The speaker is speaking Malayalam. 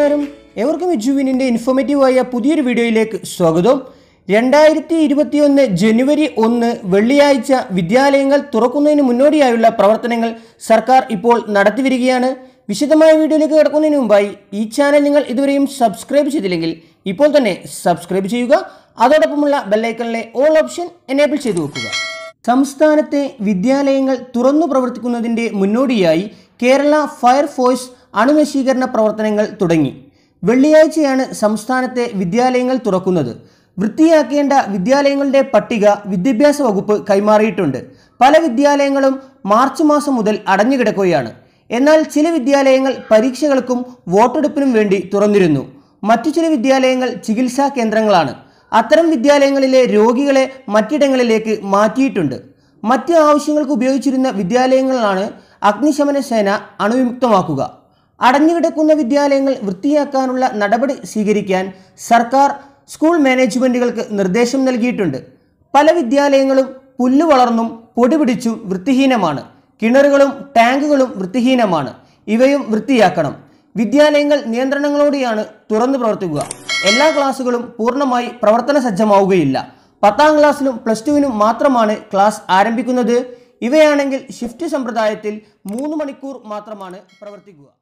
നമസ്കാരം എവർക്കും ജുവിനിൻ്റെ ഇൻഫോർമേറ്റീവായ പുതിയൊരു വീഡിയോയിലേക്ക് സ്വാഗതം രണ്ടായിരത്തി ഇരുപത്തിയൊന്ന് ജനുവരി ഒന്ന് വെള്ളിയാഴ്ച വിദ്യാലയങ്ങൾ തുറക്കുന്നതിന് മുന്നോടിയായുള്ള പ്രവർത്തനങ്ങൾ സർക്കാർ ഇപ്പോൾ നടത്തിവരികയാണ് വിശദമായ വീഡിയോയിലേക്ക് കിടക്കുന്നതിന് മുമ്പായി ഈ ചാനൽ നിങ്ങൾ ഇതുവരെയും സബ്സ്ക്രൈബ് ചെയ്തില്ലെങ്കിൽ ഇപ്പോൾ തന്നെ സബ്സ്ക്രൈബ് ചെയ്യുക അതോടൊപ്പമുള്ള ബെല്ലൈക്കണിലെ ഓൾ ഓപ്ഷൻ എനേബിൾ ചെയ്തു വെക്കുക സംസ്ഥാനത്തെ വിദ്യാലയങ്ങൾ തുറന്നു പ്രവർത്തിക്കുന്നതിൻ്റെ മുന്നോടിയായി കേരള ഫയർഫോഴ്സ് അണുനശീകരണ പ്രവർത്തനങ്ങൾ തുടങ്ങി വെള്ളിയാഴ്ചയാണ് സംസ്ഥാനത്തെ വിദ്യാലയങ്ങൾ തുറക്കുന്നത് വൃത്തിയാക്കേണ്ട വിദ്യാലയങ്ങളുടെ പട്ടിക വിദ്യാഭ്യാസ വകുപ്പ് കൈമാറിയിട്ടുണ്ട് പല വിദ്യാലയങ്ങളും മാർച്ച് മാസം മുതൽ അടഞ്ഞുകിടക്കുകയാണ് എന്നാൽ ചില വിദ്യാലയങ്ങൾ പരീക്ഷകൾക്കും വോട്ടെടുപ്പിനും വേണ്ടി തുറന്നിരുന്നു മറ്റു ചില വിദ്യാലയങ്ങൾ ചികിത്സാ കേന്ദ്രങ്ങളാണ് അത്തരം വിദ്യാലയങ്ങളിലെ രോഗികളെ മറ്റിടങ്ങളിലേക്ക് മാറ്റിയിട്ടുണ്ട് മറ്റ് ആവശ്യങ്ങൾക്ക് ഉപയോഗിച്ചിരുന്ന വിദ്യാലയങ്ങളാണ് അഗ്നിശമന സേന അണുവിമുക്തമാക്കുക അടഞ്ഞുകിടക്കുന്ന വിദ്യാലയങ്ങൾ വൃത്തിയാക്കാനുള്ള നടപടി സ്വീകരിക്കാൻ സർക്കാർ സ്കൂൾ മാനേജ്മെൻറ്റുകൾക്ക് നിർദ്ദേശം നൽകിയിട്ടുണ്ട് പല വിദ്യാലയങ്ങളും പുല്ല് വളർന്നും പൊടി പിടിച്ചും വൃത്തിഹീനമാണ് കിണറുകളും ടാങ്കുകളും വൃത്തിഹീനമാണ് ഇവയും വൃത്തിയാക്കണം വിദ്യാലയങ്ങൾ നിയന്ത്രണങ്ങളോടെയാണ് തുറന്നു പ്രവർത്തിക്കുക എല്ലാ ക്ലാസ്സുകളും പൂർണ്ണമായി പ്രവർത്തന സജ്ജമാവുകയില്ല പത്താം ക്ലാസ്സിലും പ്ലസ് ടുവിനും മാത്രമാണ് ക്ലാസ് ആരംഭിക്കുന്നത് ഇവയാണെങ്കിൽ ഷിഫ്റ്റ് സമ്പ്രദായത്തിൽ മൂന്ന് മണിക്കൂർ മാത്രമാണ് പ്രവർത്തിക്കുക